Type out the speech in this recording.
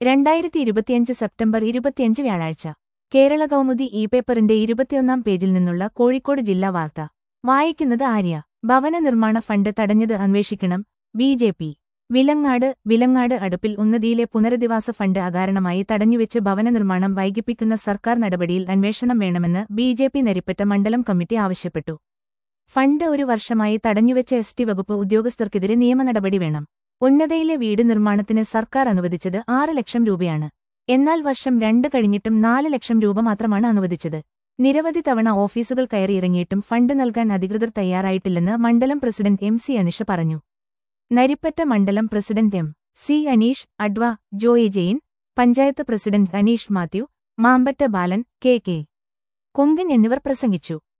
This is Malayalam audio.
രണ്ടായിരത്തി ഇരുപത്തിയഞ്ച് സെപ്റ്റംബർ ഇരുപത്തിയഞ്ച് വ്യാഴാഴ്ച കേരള കൗമുദി ഇ പേപ്പറിന്റെ ഇരുപത്തിയൊന്നാം പേജിൽ നിന്നുള്ള കോഴിക്കോട് ജില്ലാ വാർത്ത വായിക്കുന്നത് ആര്യ ഭവന നിർമ്മാണ ഫണ്ട് തടഞ്ഞത് അന്വേഷിക്കണം B J P Vilangad Vilangad അടുപ്പിൽ ഉന്നതിയിലെ പുനരധിവാസ ഫണ്ട് അകാരണമായി തടഞ്ഞുവെച്ച് ഭവന നിർമ്മാണം വൈകിപ്പിക്കുന്ന സർക്കാർ നടപടിയിൽ അന്വേഷണം വേണമെന്ന് ബി ജെ പി നരിപ്പറ്റ മണ്ഡലം കമ്മിറ്റി ആവശ്യപ്പെട്ടു ഫണ്ട് ഒരു വർഷമായി തടഞ്ഞുവെച്ച എസ് ടി വകുപ്പ് ഉദ്യോഗസ്ഥർക്കെതിരെ നിയമ നടപടി വേണം ഉന്നതയിലെ വീട് നിർമ്മാണത്തിന് സർക്കാർ അനുവദിച്ചത് ആറ് ലക്ഷം രൂപയാണ് എന്നാൽ വർഷം രണ്ട് കഴിഞ്ഞിട്ടും നാല് ലക്ഷം രൂപ മാത്രമാണ് അനുവദിച്ചത് നിരവധി തവണ ഓഫീസുകൾ കയറിയിറങ്ങിയിട്ടും ഫണ്ട് നൽകാൻ അധികൃതർ തയ്യാറായിട്ടില്ലെന്ന് മണ്ഡലം പ്രസിഡന്റ് എം സി അനിഷ പറഞ്ഞു നരിപ്പറ്റ മണ്ഡലം പ്രസിഡന്റ് എം സി അനീഷ് അഡ്വ Joy Jain panchayat president Aneesh Mathew Mampatta Balan K K Kongan എന്നിവർ പ്രസംഗിച്ചു